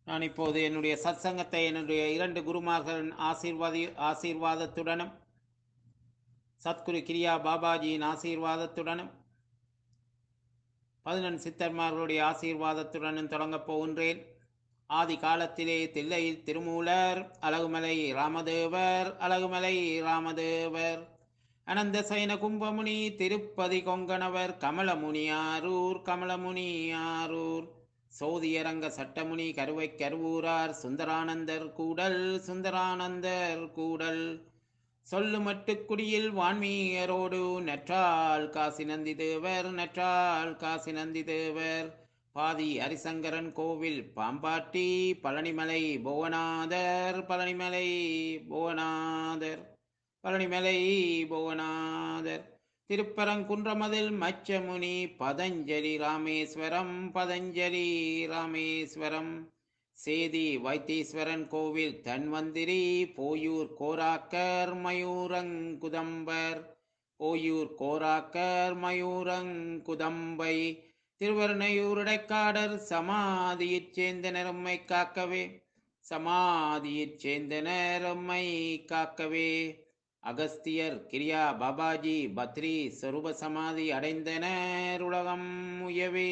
நான் இப்போது என்னுடைய சத்சங்கத்தை என்னுடைய இரண்டு குருமார்களின் ஆசீர்வாதி ஆசீர்வாதத்துடனும் சத்குரு கிரியா பாபாஜியின் ஆசீர்வாதத்துடனும் பதினெண் சித்தர்மார்களுடைய ஆசீர்வாதத்துடனும் தொடங்கப் போகின்றேன் ஆதி காலத்திலே தில்லையில் திருமூலர் அழகுமலை ராமதேவர் அழகுமலை ராமதேவர் அனந்த சயன கும்பமுனி திருப்பதி கொங்கணவர் கமலமுனியாரூர் கமலமுனியாரூர் சோதியரங்க சட்டமுனி கருவை கருவூரார் சுந்தரானந்தர் கூடல் சுந்தரானந்தர் கூடல் சொல்லுமட்டுக்குடியில் வான்மீயரோடு நற்றால் காசி நந்தி தேவர் நற்றால் காசி நந்தி தேவர் பாதி ஹரிசங்கரன் கோவில் பாம்பாட்டி பழனிமலை புவனாதர் பழனிமலை புவனாதர் பழனிமலை புவனாதர் திருப்பரங்குன்றமதில் மச்சமுனி பதஞ்சலி ராமேஸ்வரம் பதஞ்சலி ராமேஸ்வரம் சேதி வைத்தீஸ்வரன் கோவில் தன்வந்திரி போயூர் கோராக்கர் மயூரங்குதம்பர் ஓயூர் கோராக்கர் மயூரங்குதம்பை திருவருணையூருடைக்காடர் சமாதியைச் சேர்ந்தனர் உம்மை காக்கவே சமாதியைச் சேர்ந்தனர் உம்மை காக்கவே அகஸ்தியர் கிரியா பாபாஜி பத்ரி சொரூப சமாதி அடைந்தனர் உலகம் உயவே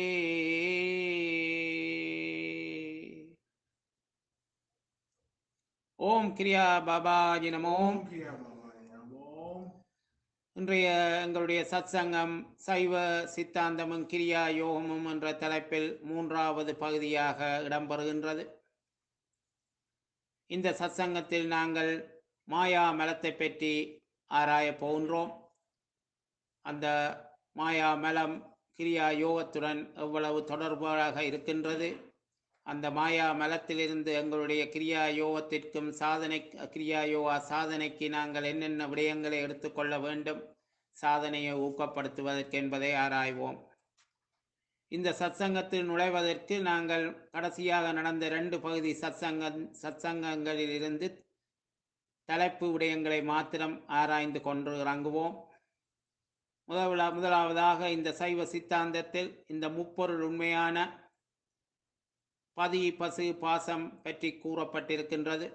ஓம் கிரியா பாபாஜி நமோ ஓம் கிரியா பாபாய ஓம் இன்றைய எங்களுடைய சத்சங்கம் சைவ சித்தாந்தமும் கிரியா யோகமும் என்ற தலைப்பில் மூன்றாவது பகுதியாக இடம்பெறுகின்றது இந்த சத்சங்கத்தில் நாங்கள் மாயா மலத்தை பற்றி ஆராயப் போகின்றோம் அந்த மாயா மலம் கிரியா யோகத்துடன் எவ்வளவு தொடர்பாக இருக்கின்றது அந்த மாயா மலத்திலிருந்து எங்களுடைய கிரியா யோகத்திற்கும் சாதனை கிரியா யோகா சாதனைக்கு நாங்கள் என்னென்ன விடயங்களை எடுத்துக்கொள்ள வேண்டும் சாதனையை ஊக்கப்படுத்துவதற்கு என்பதை ஆராய்வோம் இந்த சத்சங்கத்தில் நுழைவதற்கு நாங்கள் கடைசியாக நடந்த ரெண்டு பகுதி சத்சங்க சத்சங்கங்களில் இருந்து தலைப்பு விடயங்களை மாத்திரம் ஆராய்ந்து கொண்டு இறங்குவோம் முதல முதலாவதாக இந்த சைவ சித்தாந்தத்தில் இந்த முப்பொருள் உண்மையான பதி பசு பாசம் பற்றி கூறப்பட்டிருக்கின்றது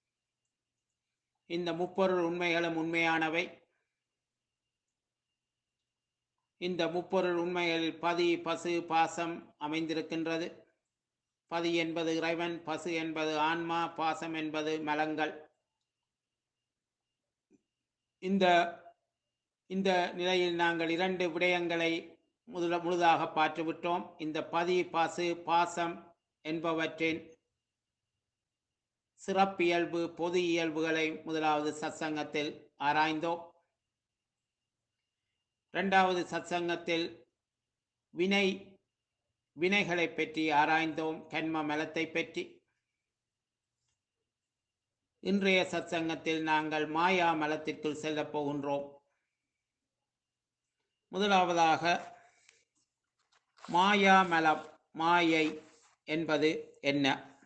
இந்த முப்பொருள் உண்மைகளும் உண்மையானவை இந்த முப்பொருள் உண்மைகளில் பதி பசு பாசம் அமைந்திருக்கின்றது பதி என்பது இறைவன் பசு என்பது ஆன்மா பாசம் என்பது மலங்கள் இந்த இந்த நிலையில் நாங்கள் இரண்டு விடயங்களை முதல முழுதாக பார்த்துவிட்டோம் இந்த பதி பசு பாசம் என்பவற்றின் சிறப்பியல்பு பொது இயல்புகளை முதலாவது சத்சங்கத்தில் ஆராய்ந்தோம் இரண்டாவது சத்சங்கத்தில் வினை வினைகளை பற்றி ஆராய்ந்தோம் கண்ம மலத்தை பற்றி இன்றைய சத்சங்கத்தில் நாங்கள் மாயா மலத்திற்குள் செல்லப் போகின்றோம் முதலாவதாக மாயா மலம் மாயை என்பது என்ன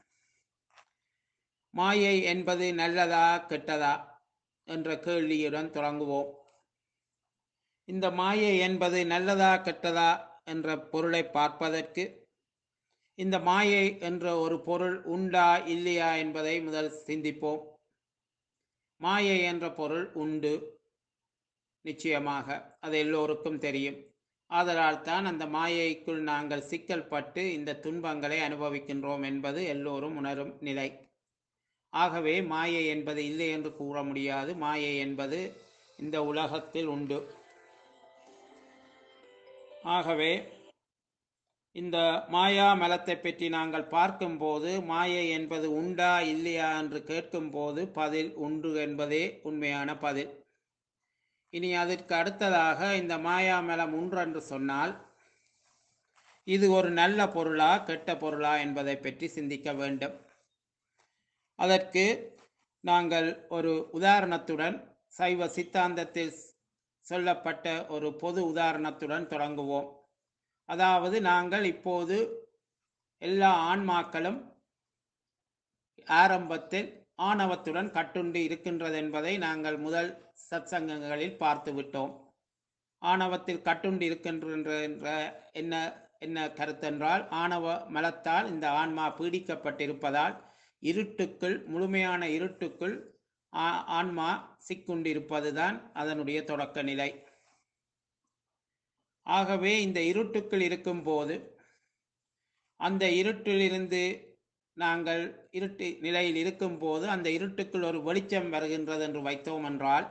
மாயை என்பது நல்லதா கெட்டதா என்ற கேள்வியுடன் தொடங்குவோம் இந்த மாயை என்பது நல்லதா கெட்டதா என்ற பொருளை பார்ப்பதற்கு இந்த மாயை என்ற ஒரு பொருள் உண்டா இல்லையா என்பதை முதல் சிந்திப்போம் மாயை என்ற பொருள் உண்டு நிச்சயமாக அது எல்லோருக்கும் தெரியும் ஆதலால் தான் அந்த மாயைக்குள் நாங்கள் சிக்கல் பட்டு இந்த துன்பங்களை அனுபவிக்கின்றோம் என்பது எல்லோரும் உணரும் நிலை ஆகவே மாயை என்பது இல்லை என்று கூற முடியாது மாயை என்பது இந்த உலகத்தில் உண்டு ஆகவே இந்த மாயா மலத்தை பற்றி நாங்கள் பார்க்கும்போது மாயை என்பது உண்டா இல்லையா என்று கேட்கும்போது பதில் உண்டு என்பதே உண்மையான பதில் இனி அதற்கு அடுத்ததாக இந்த மாயா மலம் உண்டு என்று சொன்னால் இது ஒரு நல்ல பொருளா கெட்ட பொருளா என்பதை பற்றி சிந்திக்க வேண்டும் அதற்கு நாங்கள் ஒரு உதாரணத்துடன் சைவ சித்தாந்தத்தில் சொல்லப்பட்ட ஒரு பொது உதாரணத்துடன் தொடங்குவோம் அதாவது நாங்கள் இப்போது எல்லா ஆன்மாக்களும் ஆரம்பத்தில் ஆணவத்துடன் கட்டுண்டு இருக்கின்றது என்பதை நாங்கள் முதல் சத்சங்கங்களில் பார்த்து விட்டோம் ஆணவத்தில் கட்டுண்டு இருக்கின்ற என்ற என்ன என்ன கருத்தென்றால் ஆணவ மலத்தால் இந்த ஆன்மா பீடிக்கப்பட்டிருப்பதால் இருட்டுக்குள் முழுமையான இருட்டுக்குள் ஆ- ஆன்மா சிக்குண்டிருப்பதுதான் அதனுடைய தொடக்க நிலை ஆகவே இந்த இருட்டுக்குள் இருக்கும்போது அந்த இருட்டிலிருந்து நாங்கள் இருட்டு நிலையில் இருக்கும்போது அந்த இருட்டுக்குள் ஒரு வெளிச்சம் வருகின்றது என்று வைத்தோம் என்றால்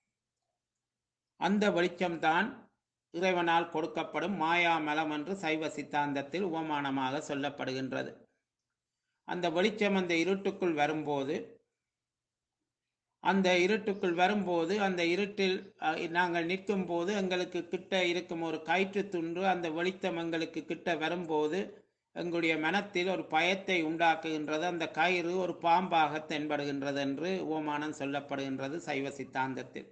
அந்த வெளிச்சம்தான் இறைவனால் கொடுக்கப்படும் மாயாமலம் என்று சைவ சித்தாந்தத்தில் உபமானமாக சொல்லப்படுகின்றது அந்த வெளிச்சம் அந்த இருட்டுக்குள் வரும்போது அந்த இருட்டுக்குள் வரும்போது அந்த இருட்டில் அஹ், நாங்கள் நிற்கும் போது எங்களுக்கு கிட்ட இருக்கும் ஒரு கயிற்று துண்டு அந்த வெளிச்சம் எங்களுக்கு கிட்ட வரும்போது எங்களுடைய மனத்தில் ஒரு பயத்தை உண்டாக்குகின்றது அந்த கயிறு ஒரு பாம்பாக தென்படுகின்றது என்று உபமானம் சொல்லப்படுகின்றது சைவ சித்தாந்தத்தில்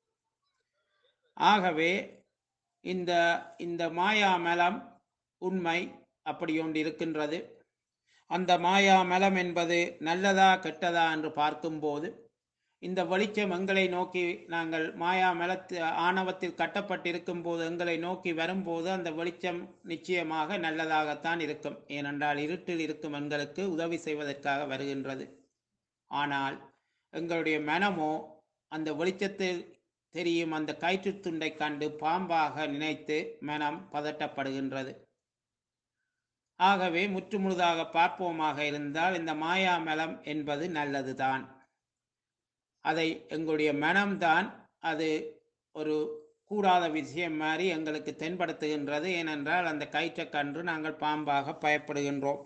ஆகவே இந்த இந்த மாயாமலம் உண்மை அப்படி ஒன்று இருக்கின்றது அந்த மாயாமலம் என்பது நல்லதா கெட்டதா என்று பார்க்கும்போது இந்த வெளிச்சம் எங்களை நோக்கி நாங்கள் மாயா மலத்து ஆணவத்தில் கட்டப்பட்டிருக்கும் போது எங்களை நோக்கி வரும்போது அந்த வெளிச்சம் நிச்சயமாக நல்லதாகத்தான் இருக்கும் ஏனென்றால் இருட்டில் இருக்கும் எங்களுக்கு உதவி செய்வதற்காக வருகின்றது ஆனால் எங்களுடைய மனமோ அந்த வெளிச்சத்தில் தெரியும் அந்த கயிற்றுத் துண்டை கண்டு பாம்பாக நினைத்து மனம் பதட்டப்படுகின்றது ஆகவே முற்றுமுழுதாக பார்ப்போமாக இருந்தால் இந்த மாயாமலம் என்பது நல்லதுதான் அதை எங்களுடைய மனம்தான் அது ஒரு கூடாத விஷயம் மாதிரி எங்களுக்கு தென்படுத்துகின்றது ஏனென்றால் அந்த கயிற்றைக் கன்று நாங்கள் பாம்பாக பயப்படுகின்றோம்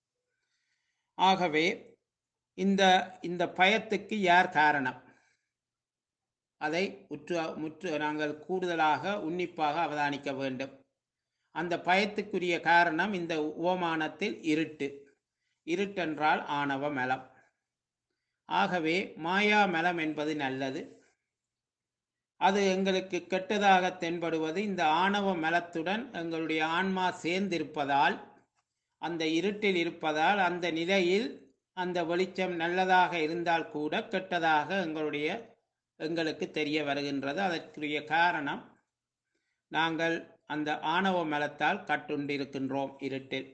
ஆகவே இந்த இந்த பயத்துக்கு யார் காரணம் அதை உற்று முற்று நாங்கள் கூடுதலாக உன்னிப்பாக அவதானிக்க வேண்டும் அந்த பயத்துக்குரிய காரணம் இந்த உவமானத்தில் இருட்டு இருட்டென்றால் ஆணவ மலம் ஆகவே மாயா மலம் என்பது நல்லது அது எங்களுக்கு கெட்டதாக தென்படுவது இந்த ஆணவ மலத்துடன் எங்களுடைய ஆன்மா சேர்ந்திருப்பதால் அந்த இருட்டில் இருப்பதால் அந்த நிலையில் அந்த வெளிச்சம் நல்லதாக இருந்தால் கூட கெட்டதாக எங்களுடைய எங்களுக்கு தெரிய வருகின்றது அதற்குரிய காரணம் நாங்கள் அந்த ஆணவ மலத்தால் கட்டுண்டிருக்கின்றோம் இருட்டில்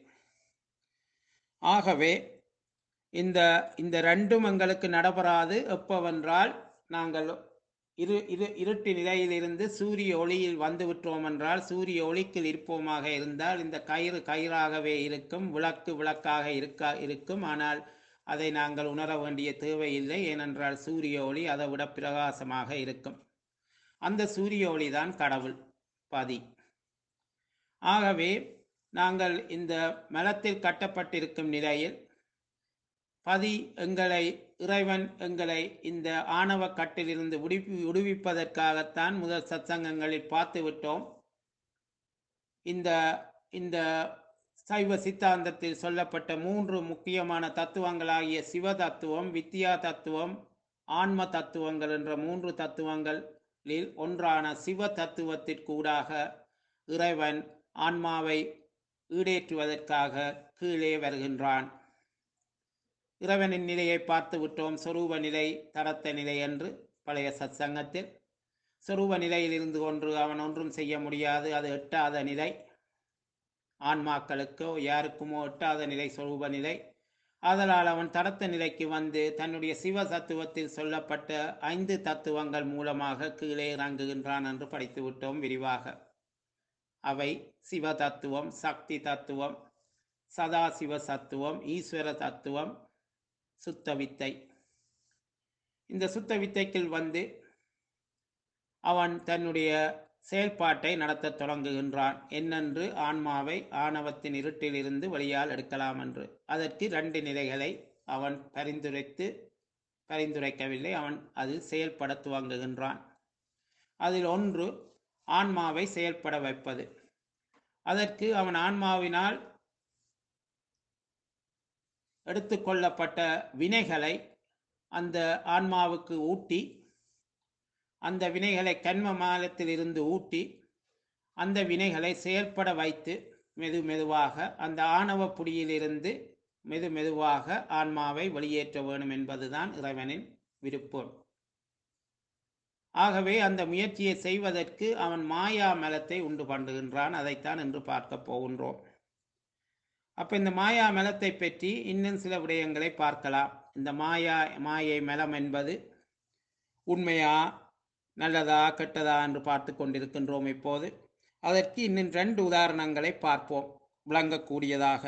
ஆகவே இந்த இந்த ரெண்டும் எங்களுக்கு நடைபெறாது எப்பவென்றால் நாங்கள் இரு இரு இருட்டு நிலையிலிருந்து சூரிய ஒளியில் வந்து விட்டோம் என்றால் சூரிய ஒளிக்குள் இருப்போமாக இருந்தால் இந்த கயிறு கயிறாகவே இருக்கும் விளக்கு விளக்காக இருக்க இருக்கும் ஆனால் அதை நாங்கள் உணர வேண்டிய தேவையில்லை ஏனென்றால் சூரிய ஒளி அதை விட பிரகாசமாக இருக்கும் அந்த சூரிய ஒளி தான் கடவுள் பதி ஆகவே நாங்கள் இந்த மலத்தில் கட்டப்பட்டிருக்கும் நிலையில் பதி எங்களை இறைவன் எங்களை இந்த ஆணவ கட்டிலிருந்து விடுவி விடுவிப்பதற்காகத்தான் முதல் சத்சங்கங்களில் பார்த்து விட்டோம் இந்த இந்த சைவ சித்தாந்தத்தில் சொல்லப்பட்ட மூன்று முக்கியமான தத்துவங்களாகிய சிவ தத்துவம் வித்யா தத்துவம் ஆன்ம தத்துவங்கள் என்ற மூன்று தத்துவங்களில் ஒன்றான சிவ தத்துவத்திற்கூடாக இறைவன் ஆன்மாவை ஈடேற்றுவதற்காக கீழே வருகின்றான் இறைவனின் நிலையை பார்த்து விட்டோம் சொரூப நிலை தடத்த நிலை என்று பழைய சத்சங்கத்தில் சொரூப நிலையில் இருந்து கொண்டு அவன் ஒன்றும் செய்ய முடியாது அது எட்டாத நிலை ஆன்மாக்களுக்கோ யாருக்குமோ எட்டாத நிலை சொரூப நிலை ஆதலால் அவன் தடத்த நிலைக்கு வந்து தன்னுடைய சிவ தத்துவத்தில் சொல்லப்பட்ட ஐந்து தத்துவங்கள் மூலமாக கீழே இறங்குகின்றான் என்று படித்து விட்டோம் விரிவாக அவை சிவ தத்துவம் சக்தி தத்துவம் சதாசிவ தத்துவம் ஈஸ்வர தத்துவம் சுத்த வித்தை இந்த சுத்த வித்தைக்குள் வந்து அவன் தன்னுடைய செயல்பாட்டை நடத்தத் தொடங்குகின்றான் என்னென்று ஆன்மாவை ஆணவத்தின் இருட்டிலிருந்து வெளியால் எடுக்கலாம் என்று அதற்கு ரெண்டு நிலைகளை அவன் பரிந்துரைத்து பரிந்துரைக்கவில்லை அவன் அதில் செயல்பட துவங்குகின்றான் அதில் ஒன்று ஆன்மாவை செயல்பட வைப்பது அதற்கு அவன் ஆன்மாவினால் எடுத்துக்கொள்ளப்பட்ட வினைகளை அந்த ஆன்மாவுக்கு ஊட்டி அந்த வினைகளை கண்ம மாலத்தில் இருந்து ஊட்டி அந்த வினைகளை செயல்பட வைத்து மெது மெதுவாக அந்த ஆணவ புடியிலிருந்து மெது மெதுவாக ஆன்மாவை வெளியேற்ற வேண்டும் என்பதுதான் இறைவனின் விருப்பம் ஆகவே அந்த முயற்சியை செய்வதற்கு அவன் மாயா மலத்தை உண்டு பண்ணுகின்றான் அதைத்தான் இன்று பார்க்க போகின்றோம் அப்ப இந்த மாயா மலத்தை பற்றி இன்னும் சில விடயங்களை பார்க்கலாம் இந்த மாயா மாயை மலம் என்பது உண்மையா நல்லதா கெட்டதா என்று பார்த்து கொண்டிருக்கின்றோம் இப்போது அதற்கு இன்னும் ரெண்டு உதாரணங்களை பார்ப்போம் விளங்கக்கூடியதாக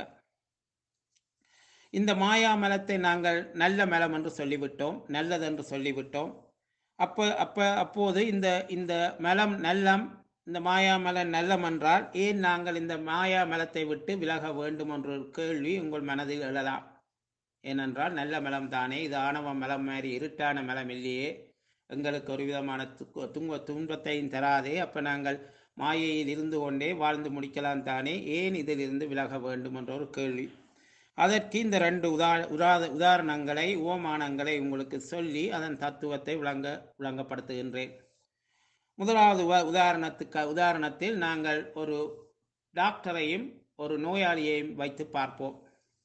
இந்த மாயா மலத்தை நாங்கள் நல்ல மலம் என்று சொல்லிவிட்டோம் நல்லது என்று சொல்லிவிட்டோம் அப்போ அப்ப அப்போது இந்த இந்த மலம் நல்லம் இந்த மாயா மலம் நல்லம் என்றால் ஏன் நாங்கள் இந்த மாயா மலத்தை விட்டு விலக வேண்டும் என்ற ஒரு கேள்வி உங்கள் மனதில் எழலாம் ஏனென்றால் நல்ல மலம் தானே இது ஆணவ மலம் மாதிரி இருட்டான மலம் இல்லையே எங்களுக்கு ஒரு விதமான துக்க துன்ப துன்பத்தையும் தராதே அப்போ நாங்கள் மாயையில் இருந்து கொண்டே வாழ்ந்து முடிக்கலாம் தானே ஏன் இதிலிருந்து விலக வேண்டும் என்ற ஒரு கேள்வி அதற்கு இந்த ரெண்டு உதா உதார உதாரணங்களை ஓமானங்களை உங்களுக்கு சொல்லி அதன் தத்துவத்தை விளங்க விளங்கப்படுத்துகின்றேன் முதலாவது உவ- உதாரணத்துக்கு உதாரணத்தில் நாங்கள் ஒரு டாக்டரையும் ஒரு நோயாளியையும் வைத்து பார்ப்போம்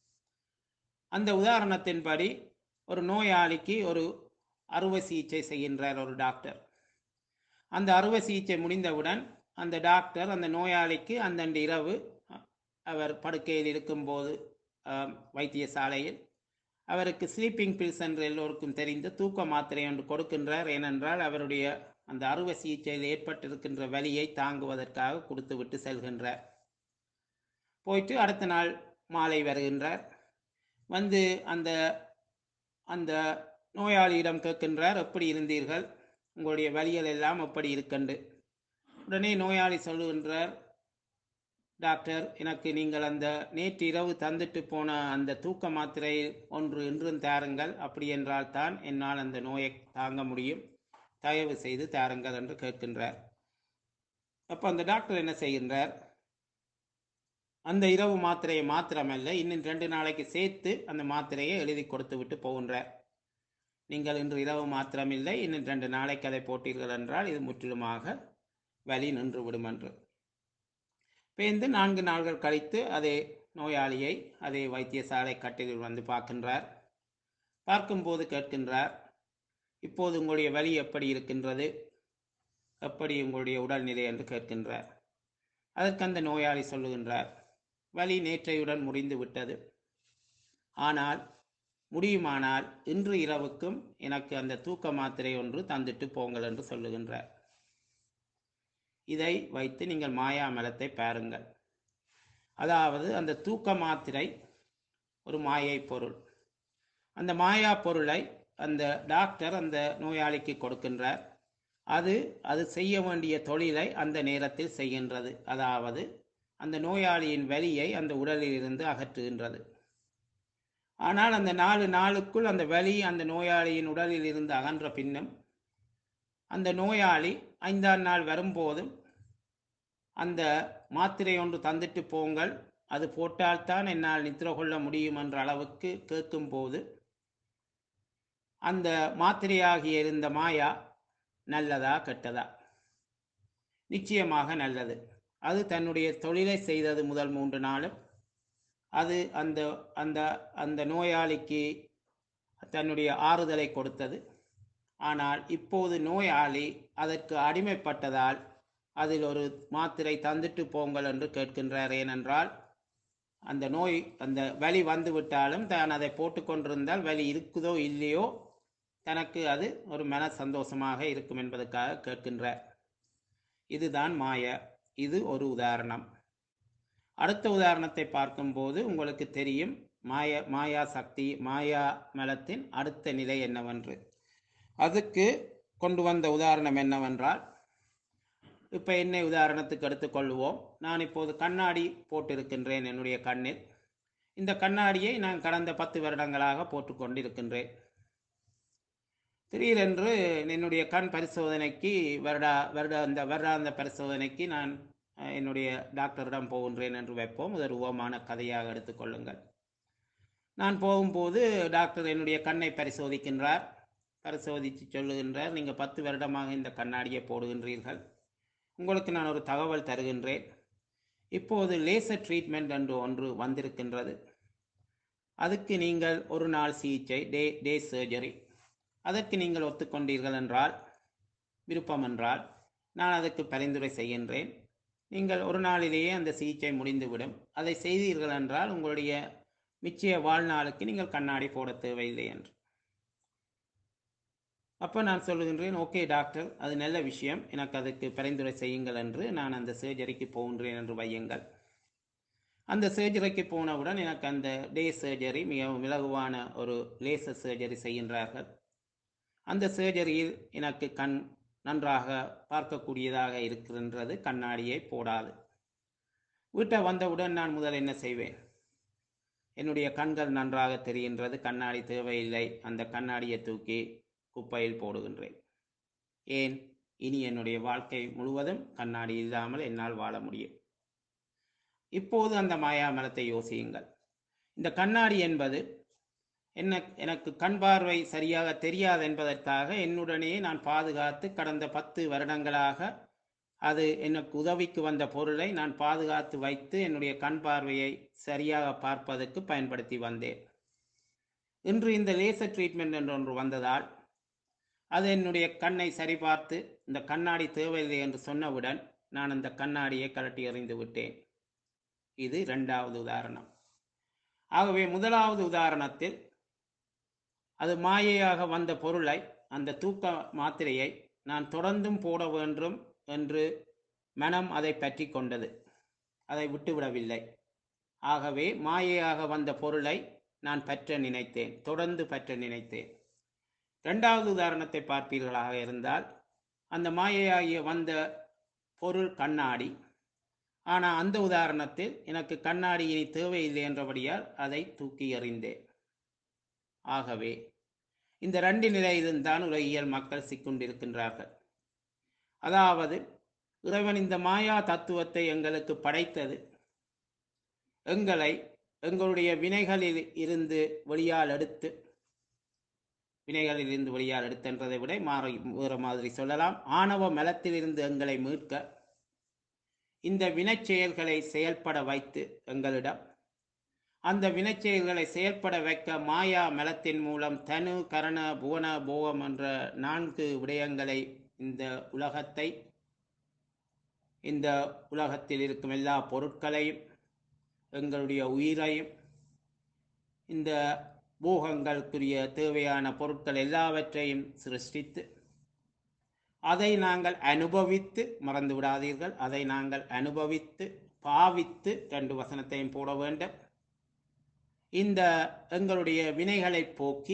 அந்த உதாரணத்தின்படி ஒரு நோயாளிக்கு ஒரு அறுவை சிகிச்சை செய்கின்றார் ஒரு டாக்டர் அந்த அறுவை சிகிச்சை முடிந்தவுடன் அந்த டாக்டர் அந்த நோயாளிக்கு அந்தண்டு இரவு அ- அவர் படுக்கையில் இருக்கும்போது ஆம், வைத்தியசாலையில் அவருக்கு ஸ்லீப்பிங் பில்ஸ் என்று எல்லோருக்கும் தெரிந்த தூக்க மாத்திரை ஒன்று கொடுக்கின்றார் ஏனென்றால் அவருடைய அந்த அறுவை சிகிச்சையில் ஏற்பட்டிருக்கின்ற வலியை தாங்குவதற்காக கொடுத்துவிட்டு செல்கின்றார் போயிட்டு அடுத்த நாள் மாலை வருகின்றார் வந்து அந்த அந்த நோயாளியிடம் கேட்கின்றார் எப்படி இருந்தீர்கள் உங்களுடைய வலிகள் எல்லாம் எப்படி இருக்கண்டு உடனே நோயாளி சொல்லுகின்றார் டாக்டர் எனக்கு நீங்கள் அந்த நேற்று இரவு தந்துட்டு போன அந்த தூக்க மாத்திரை ஒன்று இன்றும் தாருங்கள் அப்படி என்றால் தான் என்னால் அந்த நோயை தாங்க முடியும் தயவு செய்து தாருங்கள் என்று கேட்கின்றார் அப்போ அந்த டாக்டர் என்ன செய்கின்றார் அந்த இரவு மாத்திரையை மாத்திரமல்ல இன்னும் ரெண்டு நாளைக்கு சேர்த்து அந்த மாத்திரையை எழுதி கொடுத்து விட்டு போகின்றார் நீங்கள் இன்று இரவு மாத்திரமில்லை இன்னும் ரெண்டு நாளைக்கு அதை போட்டீர்கள் என்றால் இது முற்றிலுமாக வலி நின்று விடும் என்று பேர்ந்து நான்கு நாள்கள் கழித்து அதே நோயாளியை அதே வைத்தியசாலை கட்டிலில் வந்து பார்க்கின்றார் பார்க்கும்போது கேட்கின்றார் இப்போது உங்களுடைய வலி எப்படி இருக்கின்றது எப்படி உங்களுடைய உடல்நிலை என்று கேட்கின்றார் அதற்கு அந்த நோயாளி சொல்லுகின்றார் வலி நேற்றையுடன் முடிந்து விட்டது ஆனால் முடியுமானால் இன்று இரவுக்கும் எனக்கு அந்த தூக்க மாத்திரை ஒன்று தந்துட்டு போங்கள் என்று சொல்லுகின்றார் இதை வைத்து நீங்கள் மாயாமலத்தை பாருங்கள் அதாவது அந்த தூக்க மாத்திரை ஒரு மாயை பொருள் அந்த மாயா பொருளை அந்த டாக்டர் அந்த நோயாளிக்கு கொடுக்கின்றார் அது அது செய்ய வேண்டிய தொழிலை அந்த நேரத்தில் செய்கின்றது அதாவது அந்த நோயாளியின் வலியை அந்த உடலில் இருந்து அகற்றுகின்றது ஆனால் அந்த நாலு நாளுக்குள் அந்த வலி அந்த நோயாளியின் உடலில் இருந்து அகன்ற பின்னும் அந்த நோயாளி ஐந்தாம் நாள் வரும்போதும் அந்த மாத்திரை ஒன்று தந்துட்டு போங்கள் அது போட்டால்தான் என்னால் நித்திர கொள்ள முடியும் என்ற அளவுக்கு கேட்கும்போது அந்த மாத்திரையாகிய இருந்த மாயா நல்லதா கெட்டதா நிச்சயமாக நல்லது அது தன்னுடைய தொழிலை செய்தது முதல் மூன்று நாளும் அது அந்த அந்த அந்த நோயாளிக்கு தன்னுடைய ஆறுதலை கொடுத்தது ஆனால் இப்போது நோயாளி அதற்கு அடிமைப்பட்டதால் அதில் ஒரு மாத்திரை தந்துட்டு போங்கள் என்று கேட்கின்றார் ஏனென்றால் அந்த நோய் அந்த வலி வந்து விட்டாலும் தான் அதை போட்டுக்கொண்டிருந்தால் வலி இருக்குதோ இல்லையோ தனக்கு அது ஒரு மன சந்தோஷமாக இருக்கும் என்பதற்காக கேட்கின்றார் இதுதான் மாய இது ஒரு உதாரணம் அடுத்த உதாரணத்தை பார்க்கும்போது உங்களுக்கு தெரியும் மாய மாயா சக்தி மாயா மலத்தின் அடுத்த நிலை என்னவென்று அதுக்கு கொண்டு வந்த உதாரணம் என்னவென்றால் இப்போ என்னை உதாரணத்துக்கு எடுத்துக்கொள்வோம் நான் இப்போது கண்ணாடி போட்டிருக்கின்றேன் என்னுடைய கண்ணில் இந்த கண்ணாடியை நான் கடந்த பத்து வருடங்களாக போட்டுக்கொண்டிருக்கின்றேன் திடீரென்று என்னுடைய கண் பரிசோதனைக்கு வருடா வருட அந்த வருடாந்த பரிசோதனைக்கு நான் அஹ், என்னுடைய டாக்டரிடம் போகின்றேன் என்று வைப்போம் இது ஒரு உவமான கதையாக எடுத்துக்கொள்ளுங்கள் நான் போகும்போது டாக்டர் என்னுடைய கண்ணை பரிசோதிக்கின்றார் பரிசோதித்து சொல்லுகின்றார் நீங்கள் பத்து வருடமாக இந்த கண்ணாடியை போடுகின்றீர்கள் உங்களுக்கு நான் ஒரு தகவல் தருகின்றேன் இப்போது லேசர் ட்ரீட்மெண்ட் என்று ஒன்று வந்திருக்கின்றது அதுக்கு நீங்கள் ஒரு நாள் சிகிச்சை டே டே சர்ஜரி அதற்கு நீங்கள் ஒத்துக்கொண்டீர்கள் என்றால் விருப்பம் என்றால் நான் அதற்கு பரிந்துரை செய்கின்றேன் நீங்கள் ஒரு நாளிலேயே அந்த சிகிச்சை முடிந்துவிடும் அதை செய்தீர்கள் என்றால் உங்களுடைய மிச்சய வாழ்நாளுக்கு நீங்கள் கண்ணாடி போட தேவையில்லை என்று அப்போ நான் சொல்லுகின்றேன் ஓகே டாக்டர் அது நல்ல விஷயம் எனக்கு அதுக்கு பரிந்துரை செய்யுங்கள் என்று நான் அந்த சர்ஜரிக்கு போகின்றேன் என்று வையுங்கள் அந்த சர்ஜரிக்கு போனவுடன் எனக்கு அந்த டே சர்ஜரி மிகவும் இலகுவான ஒரு லேசர் சர்ஜரி செய்கின்றார்கள் அந்த சர்ஜரியில் எனக்கு கண் நன்றாக பார்க்கக்கூடியதாக இருக்கின்றது கண்ணாடியை போடாது வீட்டை வந்தவுடன் நான் முதல் என்ன செய்வேன் என்னுடைய கண்கள் நன்றாக தெரிகின்றது கண்ணாடி தேவையில்லை அந்த கண்ணாடியை தூக்கி குப்பையில் போடுகின்றேன் ஏன் இனி என்னுடைய வாழ்க்கை முழுவதும் கண்ணாடி இல்லாமல் என்னால் வாழ முடியும் இப்போது அந்த மாயாமலத்தை யோசியுங்கள் இந்த கண்ணாடி என்பது என்ன எனக்கு கண் பார்வை சரியாக தெரியாது என்பதற்காக என்னுடனே நான் பாதுகாத்து கடந்த பத்து வருடங்களாக அது எனக்கு உதவிக்கு வந்த பொருளை நான் பாதுகாத்து வைத்து என்னுடைய கண் பார்வையை சரியாக பார்ப்பதற்கு பயன்படுத்தி வந்தேன் இன்று இந்த லேசர் ட்ரீட்மெண்ட் என்று ஒன்று வந்ததால் அது என்னுடைய கண்ணை சரிபார்த்து இந்த கண்ணாடி தேவையில்லை என்று சொன்னவுடன் நான் அந்த கண்ணாடியை கலட்டி எறிந்து விட்டேன் இது இரண்டாவது உதாரணம் ஆகவே முதலாவது உதாரணத்தில் அது மாயையாக வந்த பொருளை அந்த தூக்க மாத்திரையை நான் தொடர்ந்தும் போட வேண்டும் என்று மனம் அதை பற்றி கொண்டது அதை விட்டுவிடவில்லை ஆகவே மாயையாக வந்த பொருளை நான் பற்ற நினைத்தேன் தொடர்ந்து பற்ற நினைத்தேன் இரண்டாவது உதாரணத்தை பார்ப்பீர்களாக இருந்தால் அந்த மாயையாகிய வந்த பொருள் கண்ணாடி ஆனால் அந்த உதாரணத்தில் எனக்கு கண்ணாடி இனி தேவையில்லை என்றபடியால் அதை தூக்கி எறிந்தேன் ஆகவே இந்த ரெண்டு நிலையிலும் தான் உலகியல் மக்கள் சிக்கொண்டிருக்கின்றார்கள் அதாவது இறைவன் இந்த மாயா தத்துவத்தை எங்களுக்கு படைத்தது எங்களை எங்களுடைய வினைகளில் இருந்து வெளியால் எடுத்து வினைகளில் இருந்து வெளியால் எடுத்தென்றதை விட மாறி வேறு மாதிரி சொல்லலாம் ஆணவ மலத்திலிருந்து எங்களை மீட்க இந்த வினைச் செயல்களை செயல்பட வைத்து எங்களிடம் அந்த வினைச் செயல்களை செயல்பட வைக்க மாயா மலத்தின் மூலம் தனு கரண புவன போகம் என்ற நான்கு விடயங்களை இந்த உலகத்தை இந்த உலகத்தில் இருக்கும் எல்லா பொருட்களையும் எங்களுடைய உயிரையும் இந்த போகங்களுக்குரிய தேவையான பொருட்கள் எல்லாவற்றையும் சிருஷ்டித்து அதை நாங்கள் அனுபவித்து மறந்து விடாதீர்கள் அதை நாங்கள் அனுபவித்து பாவித்து ரெண்டு வசனத்தையும் போட வேண்டும் இந்த எங்களுடைய வினைகளை போக்கி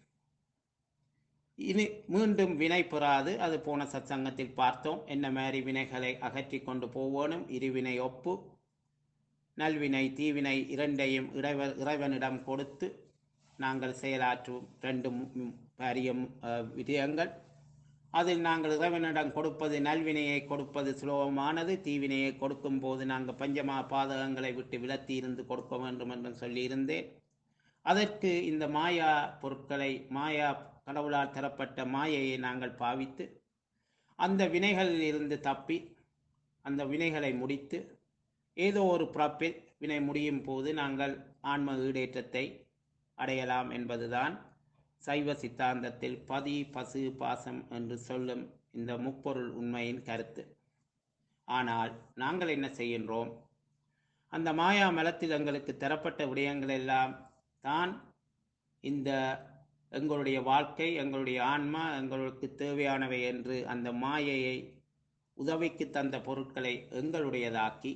இனி மீண்டும் வினை பெறாது அது போன சத்சங்கத்தில் பார்த்தோம் என்ன மாதிரி வினைகளை அகற்றி கொண்டு போவோனும் இருவினை ஒப்பு நல்வினை தீவினை இரண்டையும் இறைவ இறைவனிடம் கொடுத்து நாங்கள் செயலாற்றும் ரெண்டு பாரிய விடயங்கள் அதில் நாங்கள் இறைவனிடம் கொடுப்பது நல்வினையை கொடுப்பது சுலபமானது தீவினையை கொடுக்கும் போது நாங்கள் பஞ்சமா பாதகங்களை விட்டு விலத்தி இருந்து கொடுக்க வேண்டும் என்று சொல்லியிருந்தேன் அதற்கு இந்த மாயா பொருட்களை மாயா கடவுளால் தரப்பட்ட மாயையை நாங்கள் பாவித்து அந்த வினைகளில் இருந்து தப்பி அந்த வினைகளை முடித்து ஏதோ ஒரு பிறப்பில் வினை முடியும் போது நாங்கள் ஆன்ம ஈடேற்றத்தை அடையலாம் என்பதுதான் சைவ சித்தாந்தத்தில் பதி பசு பாசம் என்று சொல்லும் இந்த முப்பொருள் உண்மையின் கருத்து ஆனால் நாங்கள் என்ன செய்கின்றோம் அந்த மாயா மலத்தில் எங்களுக்கு தரப்பட்ட விடயங்கள் எல்லாம் தான் இந்த எங்களுடைய வாழ்க்கை எங்களுடைய ஆன்மா எங்களுக்கு தேவையானவை என்று அந்த மாயையை உதவிக்கு தந்த பொருட்களை எங்களுடையதாக்கி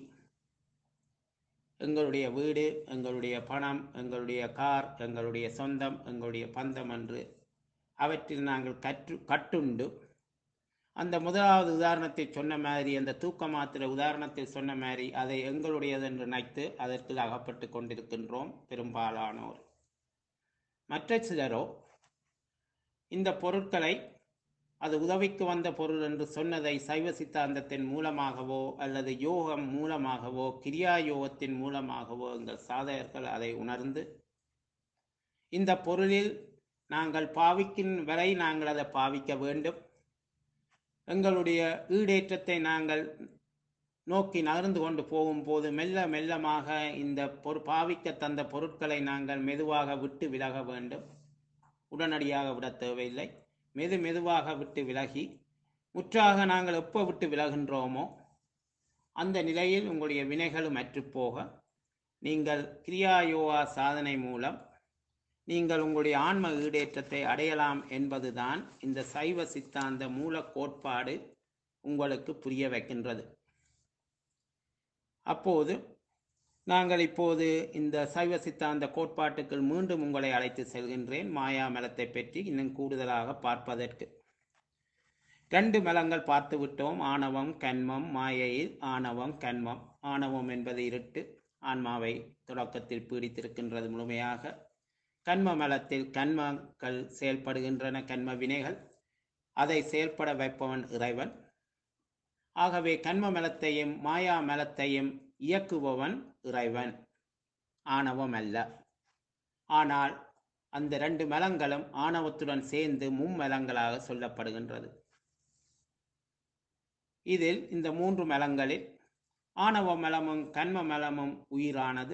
எங்களுடைய வீடு எங்களுடைய பணம் எங்களுடைய கார் எங்களுடைய சொந்தம் எங்களுடைய பந்தம் என்று அவற்றில் நாங்கள் கற்று கட்டுண்டு அந்த முதலாவது உதாரணத்தை சொன்ன மாதிரி அந்த தூக்க மாத்திர உதாரணத்தில் சொன்ன மாதிரி அதை எங்களுடையது என்று நினைத்து அதற்கு அகப்பட்டு கொண்டிருக்கின்றோம் பெரும்பாலானோர் மற்ற சிலரோ இந்த பொருட்களை அது உதவிக்கு வந்த பொருள் என்று சொன்னதை சைவ சித்தாந்தத்தின் மூலமாகவோ அல்லது யோகம் மூலமாகவோ கிரியா யோகத்தின் மூலமாகவோ எங்கள் சாதகர்கள் அதை உணர்ந்து இந்த பொருளில் நாங்கள் பாவிக்கும் வரை நாங்கள் அதை பாவிக்க வேண்டும் எங்களுடைய ஈடேற்றத்தை நாங்கள் நோக்கி நகர்ந்து கொண்டு போகும்போது மெல்ல மெல்லமாக இந்த பொரு பாவிக்க தந்த பொருட்களை நாங்கள் மெதுவாக விட்டு விலக வேண்டும் உடனடியாக விட தேவையில்லை மெது மெதுவாக விட்டு விலகி முற்றாக நாங்கள் எப்போ விட்டு விலகின்றோமோ அந்த நிலையில் உங்களுடைய வினைகளும் அற்றுப்போக நீங்கள் கிரியா யோகா சாதனை மூலம் நீங்கள் உங்களுடைய ஆன்ம ஈடேற்றத்தை அடையலாம் என்பதுதான் இந்த சைவ சித்தாந்த மூல கோட்பாடு உங்களுக்கு புரிய வைக்கின்றது அப்போது நாங்கள் இப்போது இந்த சைவ சித்தாந்த கோட்பாட்டுக்குள் மீண்டும் உங்களை அழைத்து செல்கின்றேன் மாயா மலத்தை பற்றி இன்னும் கூடுதலாக பார்ப்பதற்கு ரெண்டு மலங்கள் பார்த்து விட்டோம் ஆணவம் கண்மம் மாயையில் ஆணவம் கண்மம் ஆணவம் என்பது இருட்டு ஆன்மாவை தொடக்கத்தில் பீடித்திருக்கின்றது முழுமையாக கண்ம மலத்தில் கண்மங்கள் செயல்படுகின்றன கண்ம வினைகள் அதை செயல்பட வைப்பவன் இறைவன் ஆகவே கண்ம மலத்தையும் மாயா மலத்தையும் இயக்குபவன் இறைவன் ஆணவம் அல்ல ஆனால் அந்த ரெண்டு மலங்களும் ஆணவத்துடன் சேர்ந்து மும்மலங்களாக சொல்லப்படுகின்றது இதில் இந்த மூன்று மலங்களில் ஆணவ மலமும் கண்ம மலமும் உயிரானது